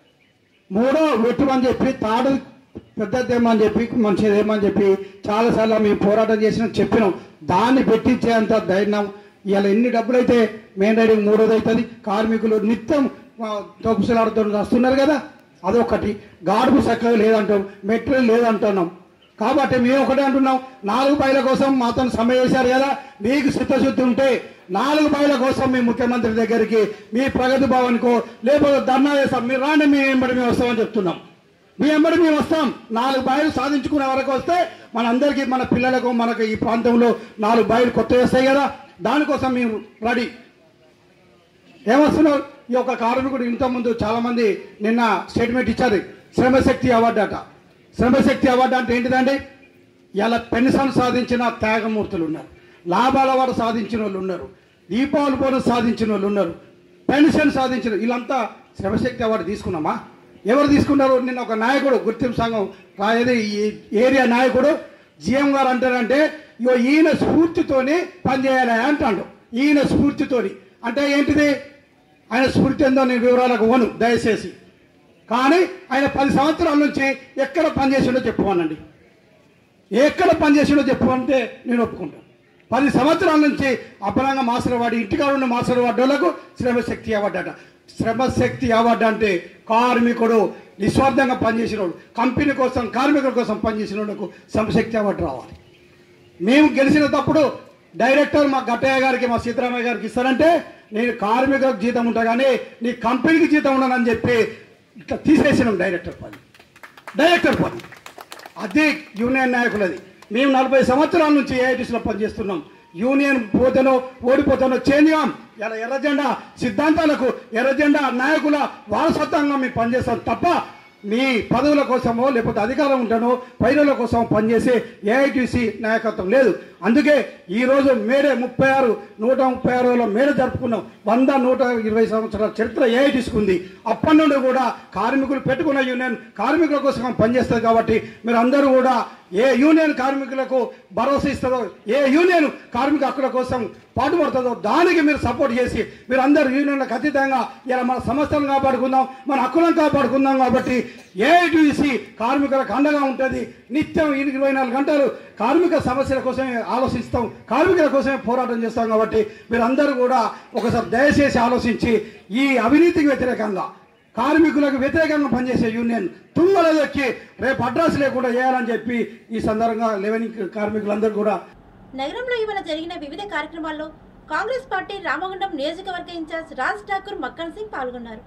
మూడో వెట్టుమని చెప్పి తాడు పెద్దదేమని చెప్పి మంచిదేమని చెప్పి చాలాసార్లు మేము పోరాటం చేసినాం చెప్పినాం దాన్ని పెట్టించేంత ధైర్యం ఇలా ఎన్ని డబ్బులు అయితే మెయిన్ రైడింగ్ మూడోది అవుతుంది కార్మికులు నిత్యం తొప్పుసలాడుతూ వస్తున్నారు కదా అదొకటి గాడుపు చక్కగా లేదంటాం మెటీరియల్ లేదంటున్నాం కాబట్టి మేము ఒకటే అంటున్నాం నాలుగు బయల కోసం మాతో సమ్మె చేశారు కదా మీకు చిత్తశుద్ధి ఉంటే నాలుగు బయల కోసం మీ ముఖ్యమంత్రి దగ్గరికి మీ ప్రగతి భవన్కో లేకపోతే ధర్నా చేస్తాం మీరు రాండి మేము వెంబడి మేము వస్తామని చెప్తున్నాం మీ వెంబడి మేము వస్తాం నాలుగు బయలు సాధించుకునే వరకు వస్తే మనందరికీ మన పిల్లలకు మనకు ఈ ప్రాంతంలో నాలుగు బయలు కొత్త వస్తాయి కదా దానికోసం మేము రెడీ ఏమొస్తున్నారు ఈ యొక్క కార్మికుడు ఇంతకుముందు చాలా మంది నిన్న స్టేట్మెంట్ ఇచ్చారు శ్రమశక్తి అవార్డు అట శ్రమశక్తి అవార్డు అంటే ఏంటిదండి ఇలా పెన్షన్ సాధించిన త్యాగమూర్తులు ఉన్నారు లాభాల వారు సాధించిన వాళ్ళు ఉన్నారు దీపావళి బోనస్ సాధించిన వాళ్ళు ఉన్నారు పెన్షన్ సాధించిన వీళ్ళంతా శ్రమశక్తి అవార్డు తీసుకున్నామా ఎవరు తీసుకున్నారు నిన్న ఒక నాయకుడు గుర్తింపు సంఘం రాయది ఈ ఏరియా నాయకుడు జిఎం గారు అంటారంటే ఇగో ఈయన స్ఫూర్తితోని పనిచేయాలి అంటాడు ఈయన స్ఫూర్తితోని అంటే ఏంటిది ఆయన స్ఫూర్తి ఏందో నేను వివరాలకు పోను దయచేసి కానీ ఆయన పది సంవత్సరాల నుంచి ఎక్కడ పనిచేసిండో చెప్పుకోనండి ఎక్కడ పనిచేసిండో చెప్పమంటే నేను ఒప్పుకుంటాను పది సంవత్సరాల నుంచి అపరంగా మాసలు వాడి ఇంటికాడ ఉన్న మాసలు వాడోళ్లకు శ్రమశక్తి అవార్డు అట శ్రమశక్తి అవార్డు అంటే కార్మికుడు నిస్వార్థంగా పనిచేసినోడు కంపెనీ కోసం కార్మికుల కోసం పనిచేసిన వాళ్ళకు శ్రమశక్తి అవార్డు రావాలి మేము గెలిచిన తప్పుడు డైరెక్టర్ మా గట్టయ్య గారికి మా సీతారామయ్య గారికి ఇస్తారంటే నేను కార్మికులకు జీతం ఉంటా కానీ నీ కంపెనీకి జీతం ఉండనని చెప్పి ఇట్లా తీసేసినాం డైరెక్టర్ పని డైరెక్టర్ పని అదే యూనియన్ నాయకులది మేము నలభై సంవత్సరాల నుంచి ఏఐటీసీలో పనిచేస్తున్నాం యూనియన్ పోతేనో ఓడిపోతానో చేంజ్ కాం ఇలా ఎర్రజెండా సిద్ధాంతాలకు ఎర్రజెండా నాయకుల వారసత్వంగా మేము పనిచేస్తాం తప్ప మీ పదవుల కోసమో లేకపోతే అధికారం ఉంటానో పైరుల కోసం పనిచేసే ఏఐటీసీ నాయకత్వం లేదు అందుకే ఈరోజు మేడే ముప్పై ఆరు నూట ముప్పై ఆరులో మేడే జరుపుకున్నాం వంద నూట ఇరవై సంవత్సరాల చరిత్ర ఏఐటీసీకి ఉంది అప్పటి నుండి కూడా కార్మికులు పెట్టుకున్న యూనియన్ కార్మికుల కోసం పనిచేస్తుంది కాబట్టి మీరు అందరూ కూడా ఏ యూనియన్ కార్మికులకు భరోసా ఇస్తుందో ఏ యూనియన్ కార్మిక హక్కుల కోసం పాటుపడుతుందో దానికి మీరు సపోర్ట్ చేసి మీరు అందరు యూనియన్లకు అతీతంగా ఇలా మన సంస్థలను కాపాడుకుందాం మన హక్కులను కాపాడుకుందాం కాబట్టి ఏఐటీసీ కార్మికులకు అండగా ఉంటుంది నిత్యం ఇరవై నాలుగు గంటలు కార్మిక సమస్యల కోసమే ఆలోచిస్తాం కార్మికుల కోసమే పోరాటం చేస్తాం కాబట్టి మీరు అందరూ కూడా ఒకసారి దయచేసి ఆలోచించి ఈ అవినీతికి వ్యతిరేకంగా కార్మికులకు వ్యతిరేకంగా పనిచేసే యూనియన్ తుంగలో దొక్కి రేపు అడ్రస్ లేకుండా చేయాలని చెప్పి ఈ సందర్భంగా లెవెన్ కార్మికులందరూ కూడా నగరంలో ఇవాళ జరిగిన వివిధ కార్యక్రమాల్లో కాంగ్రెస్ పార్టీ రామగుండం నియోజకవర్గ ఇన్ఛార్జ్ రాజ్ ఠాకూర్ మక్కన్ సింగ్ పాల్గొన్నారు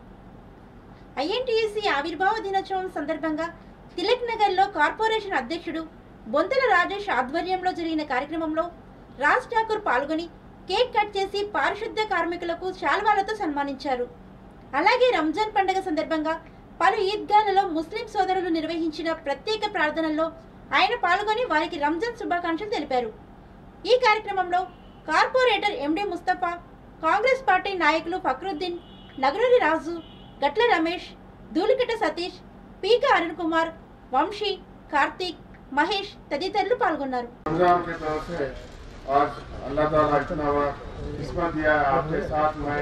ఐఎన్టీయూసీ ఆవిర్భావ దినోత్సవం సందర్భంగా తిలక్ నగర్లో కార్పొరేషన్ అధ్యక్షుడు బొంతల రాజేష్ ఆధ్వర్యంలో జరిగిన కార్యక్రమంలో రాజ్ ఠాకూర్ పాల్గొని కేక్ కట్ చేసి పారిశుద్ధ కార్మికులకు శాల్వాలతో సన్మానించారు అలాగే రంజాన్ పండుగ సందర్భంగా పలు ఈద్గాలలో ముస్లిం సోదరులు నిర్వహించిన ప్రత్యేక ప్రార్థనల్లో ఆయన పాల్గొని వారికి రంజాన్ శుభాకాంక్షలు తెలిపారు ఈ కార్యక్రమంలో corporator MD Mustafa Congress party నాయకులు ఫక్రుద్దీన్ నగరూరి రాజు గట్ల రమేష్ ధూళికట సతీష్ పీక అరుణ్ కుమార్ వంశీ కార్తీక్ మహేష్ తదితరులు పాల్గొన్నారు रमजान की तरफ से आज अल्लाह ताला इतना बड़ा किस्मत दिया है आपके साथ मैं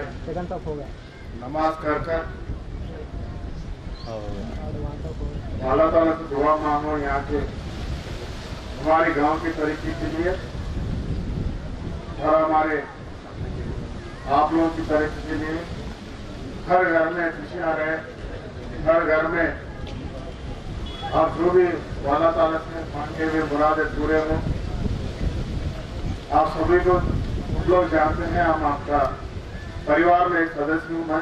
नमाज कर कर अल्लाह ताला से दुआ मांगो यहाँ के हमारे गांव की तरक्की के लिए और हमारे आप लोगों की तरक्की के लिए हर घर में खुशियाँ रहे हर घर में और जो भी वाला ताला से मांगे हुए मुरादे पूरे हों आप सभी को हम लोग जानते हैं हम आपका परिवार में एक सदस्य हूँ मैं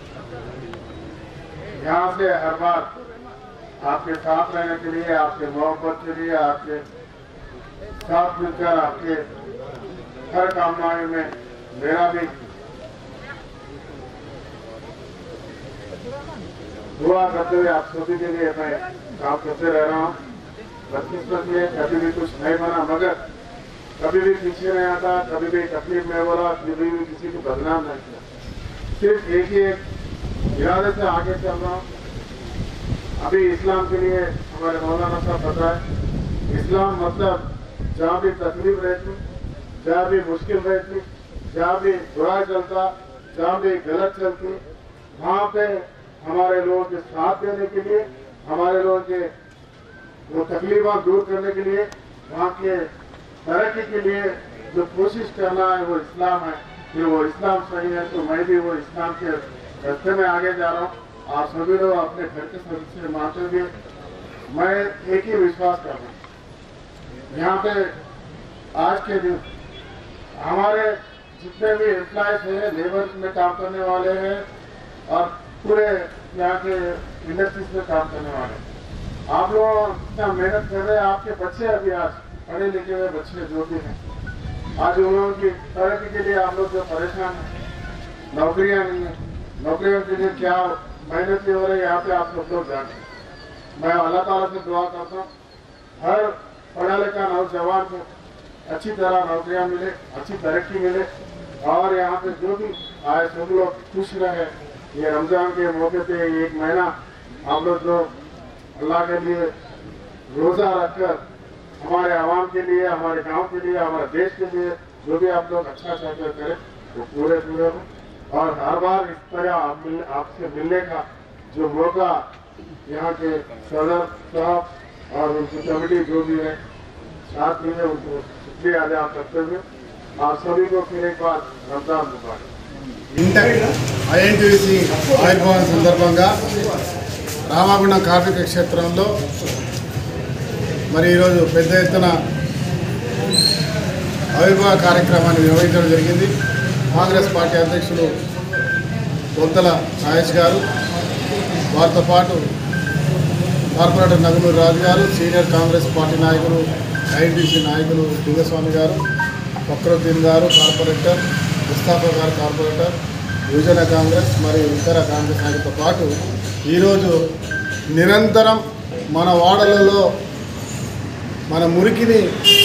यहाँ से हर बार आपके साथ रहने के लिए आपके मोहब्बत के लिए आपके साथ मिलकर आपके हर कामनाएं में मेरा भी दुआ करते हुए आप सभी के लिए मैं काम करते रह रहा हूँ बदकिस्मत में कभी भी कुछ नहीं बना मगर कभी भी पीछे नहीं आता कभी भी तकलीफ में बोला कभी भी किसी को बदनाम नहीं किया सिर्फ एक ही एक इरादे से आगे चल रहा हूँ अभी इस्लाम के लिए हमारे मौलाना साहब बताए इस्लाम मतलब जहाँ भी तकलीफ रहती जहाँ भी मुश्किल रहती जहाँ भी बुरा चलता जहाँ भी गलत चलती वहाँ पे हमारे लोगों के साथ देने के लिए हमारे लोगों के वो तकलीफा दूर करने के लिए वहाँ के तरक्की के लिए जो कोशिश करना है वो इस्लाम है कि वो इस्लाम सही है तो मैं भी वो इस्लाम के रास्ते में आगे जा रहा हूँ आप सभी लोग अपने घर के सदस्य मानते हुए मैं एक ही विश्वास कर रहा हूँ यहाँ पे आज के दिन हमारे जितने भी एम्प्लॉयज हैं लेबर में काम करने वाले हैं और पूरे यहाँ के इंडस्ट्रीज में काम करने वाले हैं। आप लोग इतना मेहनत कर रहे हैं आपके बच्चे अभी आज पढ़े लिखे हुए बच्चे जो भी हैं आज उन लोगों की तरक्की के लिए आप लोग जो परेशान हैं नौकरियां नहीं है नौकरियों के लिए क्या मेहनत हो रही है यहाँ पे आप सब लोग जानते हैं मैं अल्लाह ताला से दुआ करता हूँ हर पढ़ा लिखा नौजवान को अच्छी तरह नौकरियां मिले अच्छी तरक्की मिले और यहाँ पे जो भी आए सब लोग खुश रहे ये रमजान के मौके पे एक महीना हम लोग जो अल्लाह के लिए रोजा रखकर हमारे आवाम के लिए हमारे गांव के लिए हमारे देश के लिए जो भी आप लोग अच्छा चाहते करें वो पूरे पूरे हो और हर बार इस तरह आप मिल, आपसे मिलने का जो मौका यहाँ के सदर साहब और उनकी कमेटी जो भी है साथ ही में उनको शुक्रिया अदा करते हुए आप सभी को फिर एक बार रमजान मुबारक ఇంటర్ ఐఎన్టీసీ ఆవిర్భావం సందర్భంగా రామాగుండం కార్మిక క్షేత్రంలో మరి ఈరోజు పెద్ద ఎత్తున ఆవిర్భావ కార్యక్రమాన్ని నిర్వహించడం జరిగింది కాంగ్రెస్ పార్టీ అధ్యక్షులు బొంతల నాయక్ గారు వారితో పాటు కార్పొరేటర్ నగునూరు రాజు గారు సీనియర్ కాంగ్రెస్ పార్టీ నాయకులు ఐఎన్టీసీ నాయకులు లింగస్వామి గారు ఫక్రుద్దీన్ గారు కార్పొరేటర్ ముస్తాఫా గారు కార్పొరేటర్ యువజన కాంగ్రెస్ మరియు ఇతర కాంగ్రెస్ నాయకులతో పాటు ఈరోజు నిరంతరం మన వాడలలో మన మురికిని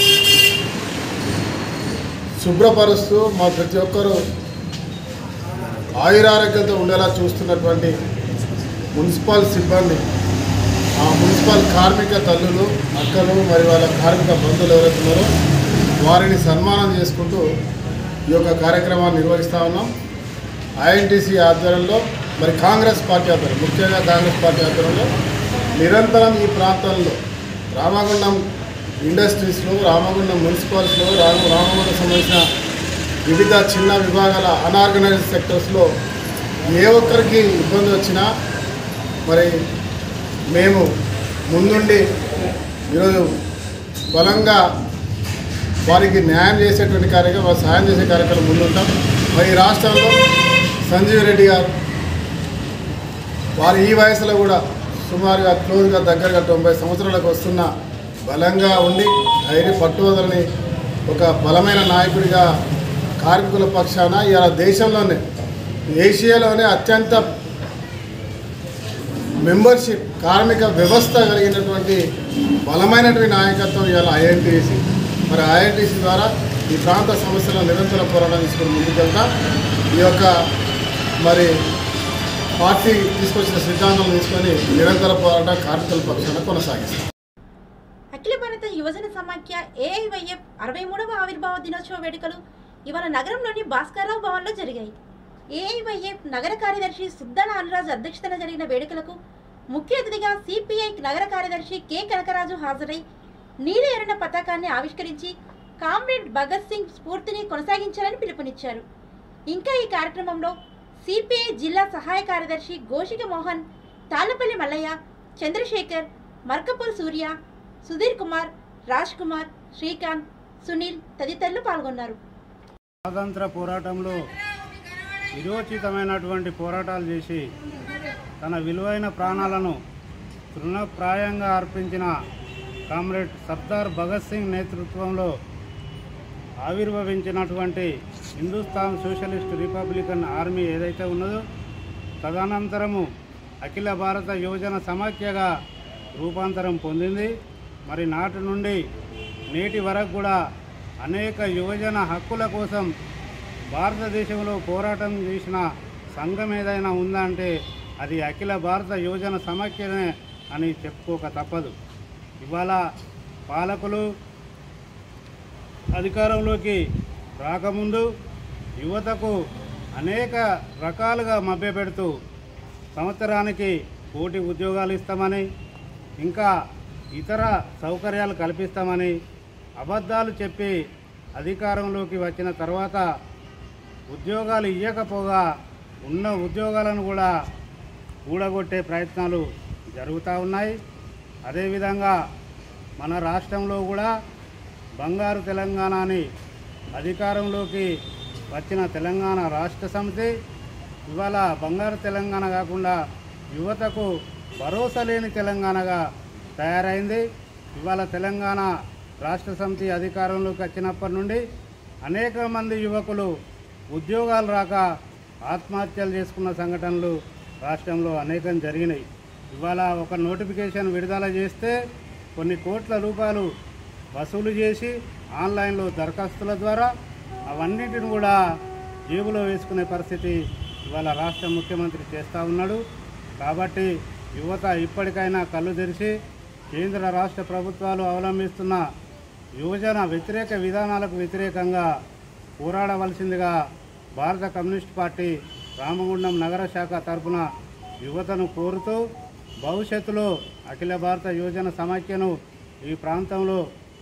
శుభ్రపరుస్తూ మా ప్రతి ఒక్కరూ ఆయురారోగ్యంతో ఉండేలా చూస్తున్నటువంటి మున్సిపల్ సిబ్బంది ఆ మున్సిపల్ కార్మిక తల్లులు అక్కలు మరి వాళ్ళ కార్మిక బంధువులు ఎవరైతే ఉన్నారో వారిని సన్మానం చేసుకుంటూ ఈ యొక్క కార్యక్రమాన్ని నిర్వహిస్తూ ఉన్నాం ఐఎన్టీసీ ఆధ్వర్యంలో మరి కాంగ్రెస్ పార్టీ ఆధ్వర్యం ముఖ్యంగా కాంగ్రెస్ పార్టీ ఆధ్వర్యంలో నిరంతరం ఈ ప్రాంతంలో రామగుండం ఇండస్ట్రీస్లో రామగుండం మున్సిపాలిటీలో రామ రామగుండం సంబంధించిన వివిధ చిన్న విభాగాల అనార్గనైజ్డ్ సెక్టర్స్లో ఏ ఒక్కరికి ఇబ్బంది వచ్చినా మరి మేము ముందుండి ఈరోజు బలంగా వారికి న్యాయం చేసేటువంటి కార్యక్రమం వారికి సహాయం చేసే కార్యక్రమం ముందుంటాం మరి ఈ రాష్ట్రంలో సంజీవ్ రెడ్డి గారు వారు ఈ వయసులో కూడా సుమారుగా క్లోజ్గా దగ్గరగా తొంభై సంవత్సరాలకు వస్తున్న బలంగా ఉండి ధైర్య పట్టుదలని ఒక బలమైన నాయకుడిగా కార్మికుల పక్షాన ఇలా దేశంలోనే ఏషియాలోనే అత్యంత మెంబర్షిప్ కార్మిక వ్యవస్థ కలిగినటువంటి బలమైనటువంటి నాయకత్వం ఇవాళ ఐఎన్టీసీ మరి ఐఎన్టీసీ ద్వారా ఈ ప్రాంత సమస్యలను నిరంతర పోరాటం తీసుకుని ముందుకెళ్తాం ఈ యొక్క మరి పార్టీ తీసుకొచ్చిన సిద్ధాంతం తీసుకొని నిరంతర పోరాటం కార్మికుల పక్షాన కొనసాగిస్తాం అఖిల భారత యువజన సమాఖ్య ఏఐవైఎఫ్ అరవై మూడవ ఆవిర్భావ దినోత్సవ వేడుకలు ఇవాళ నగరంలోని భాస్కరరావు భవన్లో జరిగాయి ఏఐవైఎఫ్ నగర కార్యదర్శి సుద్దాల అనురాజ్ అధ్యక్షతన జరిగిన వేడుకలకు ముఖ్య అతిథిగా సిపిఐ నగర కార్యదర్శి కె కనకరాజు హాజరై నీల ఎర్రన పతాకాన్ని ఆవిష్కరించి కామ్రేడ్ భగత్ సింగ్ స్ఫూర్తిని కొనసాగించాలని పిలుపునిచ్చారు ఇంకా ఈ కార్యక్రమంలో సిపిఐ జిల్లా సహాయ కార్యదర్శి గోషిక మోహన్ తాళ్లపల్లి మల్లయ్య చంద్రశేఖర్ మర్కపూర్ సూర్య సుధీర్ కుమార్ రాజ్ కుమార్ శ్రీకాంత్ సునీల్ తదితరులు పాల్గొన్నారు స్వాతంత్ర పోరాటంలో విరోచితమైనటువంటి పోరాటాలు చేసి తన విలువైన ప్రాణాలను తృణప్రాయంగా అర్పించిన కామ్రేడ్ సర్దార్ భగత్ సింగ్ నేతృత్వంలో ఆవిర్భవించినటువంటి హిందుస్థాన్ సోషలిస్ట్ రిపబ్లికన్ ఆర్మీ ఏదైతే ఉన్నదో తదనంతరము అఖిల భారత యువజన సమాఖ్యగా రూపాంతరం పొందింది మరి నాటి నుండి నేటి వరకు కూడా అనేక యువజన హక్కుల కోసం భారతదేశంలో పోరాటం చేసిన సంఘం ఏదైనా ఉందా అంటే అది అఖిల భారత యువజన సమాఖ్యనే అని చెప్పుకోక తప్పదు ఇవాళ పాలకులు అధికారంలోకి రాకముందు యువతకు అనేక రకాలుగా మభ్యపెడుతూ సంవత్సరానికి కోటి ఉద్యోగాలు ఇస్తామని ఇంకా ఇతర సౌకర్యాలు కల్పిస్తామని అబద్ధాలు చెప్పి అధికారంలోకి వచ్చిన తర్వాత ఉద్యోగాలు ఇవ్వకపోగా ఉన్న ఉద్యోగాలను కూడా కూడగొట్టే ప్రయత్నాలు జరుగుతూ ఉన్నాయి అదేవిధంగా మన రాష్ట్రంలో కూడా బంగారు తెలంగాణ అని అధికారంలోకి వచ్చిన తెలంగాణ రాష్ట్ర సమితి ఇవాళ బంగారు తెలంగాణ కాకుండా యువతకు భరోసా లేని తెలంగాణగా తయారైంది ఇవాళ తెలంగాణ రాష్ట్ర సమితి అధికారంలోకి వచ్చినప్పటి నుండి అనేక మంది యువకులు ఉద్యోగాలు రాక ఆత్మహత్యలు చేసుకున్న సంఘటనలు రాష్ట్రంలో అనేకం జరిగినాయి ఇవాళ ఒక నోటిఫికేషన్ విడుదల చేస్తే కొన్ని కోట్ల రూపాయలు వసూలు చేసి ఆన్లైన్లో దరఖాస్తుల ద్వారా అవన్నిటిని కూడా జేబులో వేసుకునే పరిస్థితి ఇవాళ రాష్ట్ర ముఖ్యమంత్రి చేస్తూ ఉన్నాడు కాబట్టి యువత ఇప్పటికైనా కళ్ళు తెరిచి కేంద్ర రాష్ట్ర ప్రభుత్వాలు అవలంబిస్తున్న యువజన వ్యతిరేక విధానాలకు వ్యతిరేకంగా పోరాడవలసిందిగా భారత కమ్యూనిస్ట్ పార్టీ రామగుండం నగర శాఖ తరపున యువతను కోరుతూ భవిష్యత్తులో అఖిల భారత యువజన సమాఖ్యను ఈ ప్రాంతంలో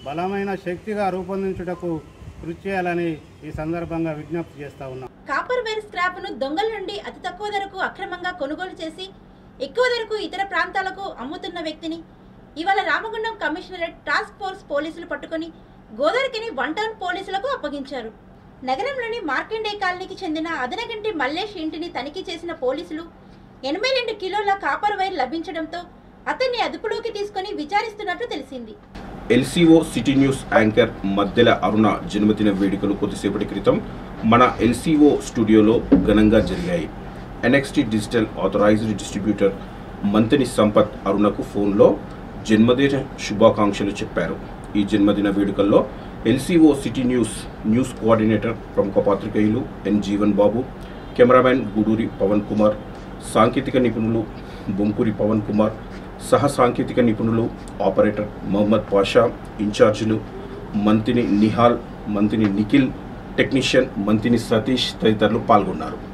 బలమైన శక్తిగా రూపొందించుటకు కృషి చేయాలని ఈ సందర్భంగా విజ్ఞప్తి చేస్తా ఉన్నాం కాపర్ వైర్ స్క్రాప్ ను దొంగల నుండి అతి తక్కువ ధరకు అక్రమంగా కొనుగోలు చేసి ఎక్కువ ధరకు ఇతర ప్రాంతాలకు అమ్ముతున్న వ్యక్తిని ఇవాళ రామగుండం కమిషనరేట్ టాస్క్ ఫోర్స్ పోలీసులు పట్టుకొని గోదావరికిని వన్ టౌన్ పోలీసులకు అప్పగించారు నగరంలోని మార్కండే కాలనీకి చెందిన అదనగంటి మల్లేష్ ఇంటిని తనిఖీ చేసిన పోలీసులు ఎనభై రెండు కిలోల కాపర్ వైర్ లభించడంతో అతన్ని అదుపులోకి తీసుకొని విచారిస్తున్నట్లు తెలిసింది LCO city news anchor Maddela Aruna జన్మదిన వేడుకలు కొద్దిసేపటి క్రితం మన ఎల్సీఓ స్టూడియోలో ఘనంగా జరిగాయి NXT digital authorised distributor Manthani Sampath అరుణకు ఫోన్లో జన్మదిన శుభాకాంక్షలు చెప్పారు ఈ జన్మదిన వేడుకల్లో LCO city news news coordinator ప్రముఖ పాత్రికేయులు ఎన్ జీవన్ బాబు కెమెరామెన్ గూడూరి పవన్ కుమార్ సాంకేతిక నిపుణులు బొంకూరి పవన్ కుమార్ సహ సాంకేతిక నిపుణులు ఆపరేటర్ మహమ్మద్ పాషా ఇన్ఛార్జీలు మంతిని నిహాల్ మంతిని నిఖిల్ టెక్నీషియన్ మంతిని సతీష్ తదితరులు పాల్గొన్నారు